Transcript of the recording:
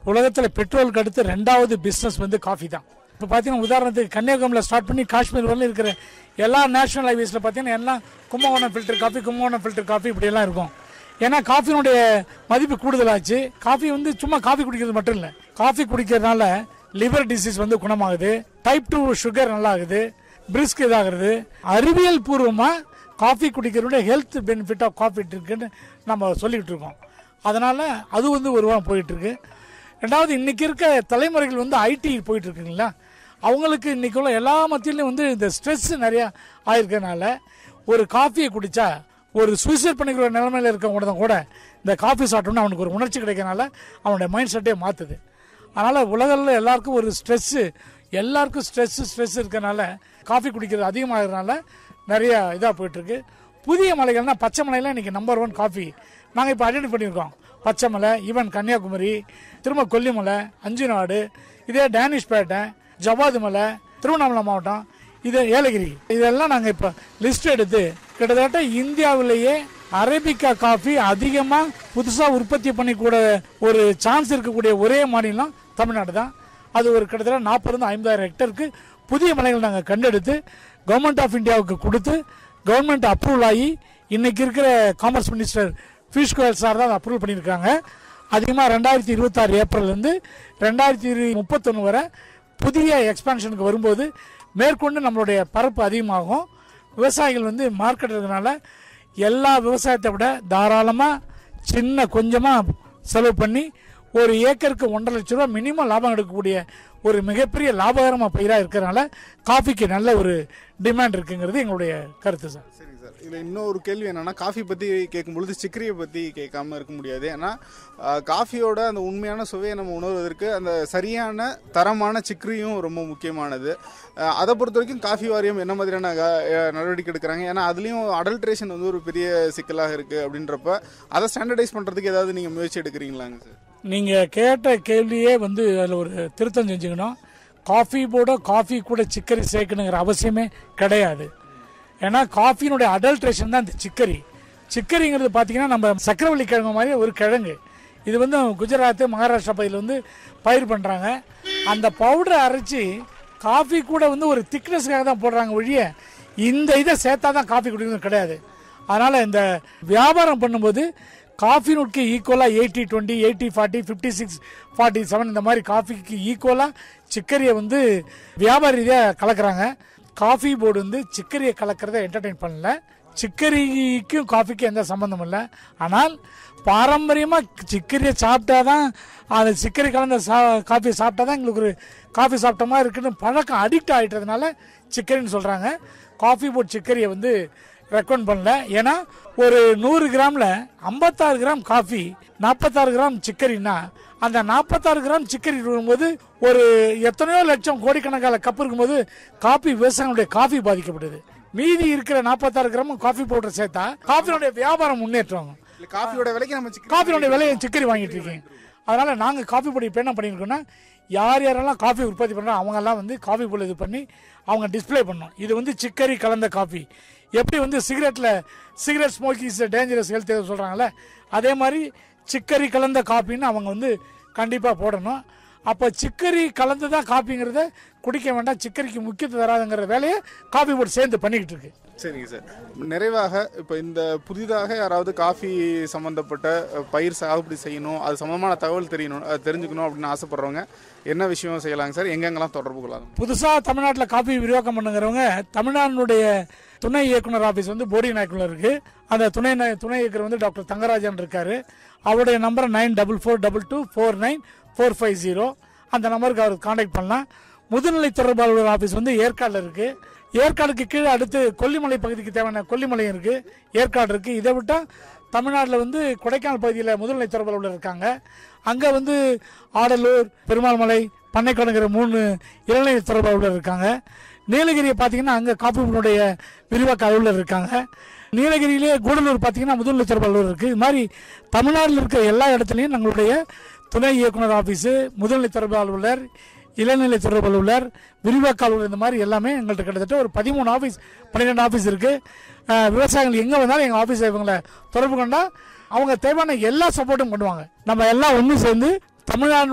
உலகத்தில் பெட்ரோலுக்கு அடுத்து ரெண்டாவது பிஸ்னஸ் வந்து காஃபி தான் இப்போ பார்த்தீங்கன்னா உதாரணத்துக்கு கன்னியாகுமரியில் ஸ்டார்ட் பண்ணி காஷ்மீர் வரலும் இருக்கிற எல்லா நேஷனல் ஹைவேஸில் பார்த்தீங்கன்னா எல்லாம் Kumbakonam filter coffee Kumbakonam filter coffee இப்படியெல்லாம் இருக்கும் ஏன்னா காஃபியினுடைய மதிப்பு கூடுதலாச்சு காஃபி வந்து சும்மா காஃபி குடிக்கிறது மட்டும் இல்லை காஃபி குடிக்கிறதுனால லிவர் டிசீஸ் வந்து குணமாகுது டைப் டூ சுகர் நல்லா ஆகுது பிரிஸ்க் இதாகிறது அறிவியல் பூர்வமாக காஃபி குடிக்கிறதுடைய ஹெல்த் பெனிஃபிட் ஆஃப் காஃபி இருக்குன்னு நம்ம சொல்லிக்கிட்டு இருக்கோம் அதனால அது வந்து ஒரு வாரம் போயிட்டு இருக்கு ரெண்டாவது இன்னைக்கு இருக்க தலைமுறைகள் வந்து ஐடி போயிட்டு இருக்குங்களா அவங்களுக்கு இன்னைக்கு உள்ள எல்லா மத்தியிலையும் வந்து இந்த ஸ்ட்ரெஸ் நிறைய ஆயிருக்கனால ஒரு காஃபியை குடிச்சா ஒரு சூசைட் பண்ணிக்கிற நிலைமையில இருக்கவங்க கூட இந்த காஃபி சாப்பிட்டோம்னா அவனுக்கு ஒரு உணர்ச்சி கிடைக்கனால அவனுடைய மைண்ட் செட்டே மாற்றுது அதனால் உலகில் எல்லாருக்கும் ஒரு ஸ்ட்ரெஸ்ஸு எல்லாருக்கும் ஸ்ட்ரெஸ் ஸ்ட்ரெஸ் இருக்கனால காஃபி குடிக்கிறது அதிகமாகிறதுனால நிறைய இதாக போயிட்டுருக்கு புதிய மலைகள்னா பச்சை மலையில் இன்றைக்கி நம்பர் ஒன் காஃபி நாங்கள் இப்போ ஐடென்டி பண்ணியிருக்கோம் பச்சை மலை ஈவன் கன்னியாகுமரி திரும்ப கொல்லிமலை அஞ்சுநாடு இதே டேனிஷ்பேட்டை ஜவாது மலை திருவண்ணாமலை மாவட்டம் இது ஏலகிரி இதெல்லாம் நாங்கள் இப்போ லிஸ்ட் எடுத்து கிட்டத்தட்ட இந்தியாவிலேயே அரேபிக்கா காஃபி அதிகமாக புதுசாக உற்பத்தி பண்ணிக்கூட ஒரு சான்ஸ் இருக்கக்கூடிய ஒரே மாநிலம் தமிழ்நாடு தான் அது ஒரு கிட்டத்தட்ட நாற்பது ஐம்பதாயிரம் ஹெக்டருக்கு புதிய மலைகள் நாங்கள் கண்டெடுத்து கவர்மெண்ட் ஆஃப் இந்தியாவுக்கு கொடுத்து கவர்மெண்ட் அப்ரூவல் ஆகி இன்னைக்கு இருக்கிற commerce minister Piyush Goyal sir தான் அப்ரூவல் பண்ணியிருக்காங்க அதிகமாக ரெண்டாயிரத்தி இருபத்தாறு ஏப்ரல்லேருந்து ரெண்டாயிரத்தி முப்பத்தொன்று வரை புதிய எக்ஸ்பான்ஷனுக்கு வரும்போது மேற்கொண்டு நம்மளுடைய பரப்பு அதிகமாகும் விவசாயிகள் வந்து மார்க்கெட் இருக்கிறதுனால எல்லா விவசாயத்தை விட தாராளமாக சின்ன கொஞ்சமாக செலவு பண்ணி ஒரு ஏக்கருக்கு ஒன்றரை லட்ச ரூபா மினிமம் லாபம் எடுக்கக்கூடிய ஒரு மிகப்பெரிய லாபகரமாக பயிராக இருக்கிறனால காஃபிக்கு நல்ல ஒரு டிமாண்ட் இருக்குங்கிறது எங்களுடைய கருத்து சார் சரிங்க சார் இதில் இன்னொரு கேள்வி என்னன்னா காஃபி பற்றி கேட்கும் பொழுது சிக்கரியை பற்றி கேட்காம இருக்க முடியாது ஏன்னா ஆஹ், காஃபியோட அந்த உண்மையான சுவையை நம்ம உணர்வதற்கு அந்த சரியான தரமான சிக்கரியும் ரொம்ப முக்கியமானது ஆஹ், அதை பொறுத்த வரைக்கும் காஃபி வாரியம் என்ன மாதிரியான க- அஹ், நடவடிக்கை எடுக்கிறாங்க ஏன்னா அதுலேயும் அடல்ட்ரேஷன் வந்து ஒரு பெரிய சிக்கலாக இருக்குது அப்படின்றப்ப அதை ஸ்டாண்டர்டைஸ் பண்ணுறதுக்கு ஏதாவது நீங்கள் முயற்சி எடுக்கிறீங்களாங்க சார் நீங்கள் கேட்ட கேள்வியே வந்து அதில் ஒரு திருத்தம் செஞ்சுக்கணும் காஃபி போட காஃபி கூட சிக்கரி சேர்க்கணுங்கிற அவசியமே கிடையாது ஏன்னா காஃபியினுடைய அடல்ட்ரேஷன் தான் இந்த சிக்கரி சிக்கரிங்கிறது பார்த்தீங்கன்னா நம்ம சக்கரவள்ளி கிழங்கு மாதிரி ஒரு கிழங்கு இது வந்து குஜராத் மகாராஷ்டிரா பகுதியில் வந்து பயிர் பண்ணுறாங்க அந்த பவுடரை அரைச்சி காஃபி கூட வந்து ஒரு திக்னஸ்க்காக தான் போடுறாங்க ஒழிய இந்த இதை சேர்த்தா தான் காஃபி குடிக்கணும் கிடையாது அதனால் இந்த வியாபாரம் பண்ணும்போது காஃபி நுட்க்கு ஈக்குவலாக eighty twenty eighty forty fifty six forty seven இந்த மாதிரி காஃபிக்கு ஈக்குவலாக சிக்கரியை வந்து வியாபார ரீதியாக கலக்குறாங்க காஃபி போர்டு வந்து சிக்கரியை கலக்கிறத என்டர்டெயின் பண்ணல சிக்கரிக்கும் காஃபிக்கும் எந்த சம்பந்தம் இல்லை ஆனால் பாரம்பரியமாக சிக்கரியை சாப்பிட்டா தான் அந்த சிக்கரி கலந்த சா காஃபி சாப்பிட்டா தான் எங்களுக்கு ஒரு காஃபி சாப்பிட்ட மாதிரி இருக்குன்னு பழக்கம் அடிக்ட் ஆகிட்டதுனால சிக்கரின்னு சொல்கிறாங்க காஃபி போர்ட் சிக்கரியை வந்து ரெக்கமெண்ட் பண்ணல ஏன்னா ஒரு நூறு கிராமில் ஐம்பத்தாறு கிராம் காஃபி நாற்பத்தாறு கிராம் சிக்கரின்னா அந்த நாற்பத்தாறு கிராம் சிக்கரி இருக்கும்போது ஒரு எத்தனையோ லட்சம் கோடிக்கணக்கான கப் இருக்கும்போது காஃபி விவசாயிகளுடைய காஃபி பாதிக்கப்படுது மீதி இருக்கிற நாற்பத்தாறு கிராம் காஃபி பவுடர் சேர்த்தா காஃபியோடைய வியாபாரம் முன்னேற்றம் இல்லை காஃபியோட விலைக்கு நம்ம சிக்கரி காஃபியோட விலையை சிக்கரி வாங்கிட்டு இருக்கீங்க அதனால நாங்கள் காஃபி பொடி இப்போ என்ன பண்ணியிருக்கோம்னா யார் யாரெல்லாம் காஃபி உற்பத்தி பண்ணுறோம் அவங்கெல்லாம் வந்து காஃபி பொடி இது பண்ணி அவங்க டிஸ்ப்ளே பண்ணோம் இது வந்து சிக்கரி கலந்த காஃபி எப்படி வந்து சிகரெட்டில் cigarette smoking is dangerous health சொல்கிறாங்களே அதே மாதிரி சிக்கரி கலந்த காஃபின்னு அவங்க வந்து கண்டிப்பாக போடணும் அப்போ சிக்கரி கலந்து தான் காஃபிங்கிறத குடிக்க வேண்டாம் சிக்கரிக்கு முக்கியத்துவம் தராதுங்கிற வேலையை காஃபி போட்டு சேர்ந்து பண்ணிக்கிட்டு இருக்கு சரிங்க சார் நிறைவாக இப்போ இந்த புதிதாக யாராவது காஃபி சம்மந்தப்பட்ட அஹ், பயிர் சாகுபடி செய்யணும் அது சம்மந்தமான தகவல் தெரியணும் அது தெரிஞ்சுக்கணும் அப்படின்னு ஆசைப்படுறவங்க என்ன விஷயம் செய்யலாங்க சார் எங்கெங்கெல்லாம் தொடர்பு கொள்ளலாம் புதுசாக தமிழ்நாட்டில் காப்பி விரிவாக்கம் பண்ணுங்கிறவங்க தமிழ்நாட்டினுடைய துணை இயக்குனர் ஆஃபீஸ் வந்து போடி நாயக்குள்ள இருக்கு அந்த துணை நா- துணை இயக்குனர் வந்து டாக்டர் தங்கராஜன் இருக்காரு அவருடைய number nine double four double two four nine four five zero அந்த நம்பருக்கு அவர் காண்டாக்ட் பண்ணலாம் முதுநிலை தொடர்பாளர் ஆஃபீஸ் வந்து ஏற்காடில் இருக்கு ஏற்காடுக்கு கீழே அடுத்து கொல்லிமலை பகுதிக்கு தேவையான கொல்லிமலை இருக்கு ஏற்காடு இருக்கு இதை விட்டால் தமிழ்நாட்டில் வந்து கொடைக்கானல் பகுதியில் முதுநிலை தொடர்பாளர் இருக்காங்க அங்கே வந்து ஆடலூர் பெருமாள் மலை பண்ணைக்கணுங்கிற மூணு இளநிலை தொடர்பாளர் இருக்காங்க நீலகிரியை பார்த்தீங்கன்னா அங்கே காப்பினுடைய விரிவாக்க அலுவலர் இருக்காங்க நீலகிரியிலே கூடலூர் பார்த்தீங்கன்னா முதுநிலை தொடர்பாளர் இருக்குது இது மாதிரி தமிழ்நாட்டில் இருக்கிற எல்லா இடத்துலையும் நம்மளுடைய துணை இயக்குனர் ஆஃபீஸு முதுநிலை தொடர்பு அலுவலர் இளநிலை தொடர்பு அலுவலர் விரிவாக்க அலுவலர் இந்த மாதிரி எல்லாமே எங்கள்கிட்ட கிட்டத்தட்ட ஒரு பதிமூணு ஆஃபீஸ் பன்னிரெண்டு ஆஃபீஸ் இருக்குது விவசாயிகள் எங்கே வந்தாலும் எங்கள் ஆஃபீஸை இவங்களை தொடர்பு கொண்டா அவங்க தேவையான எல்லா சப்போர்ட்டும் பண்ணுவாங்க நம்ம எல்லாம் ஒன்று சேர்ந்து தமிழ்நாடு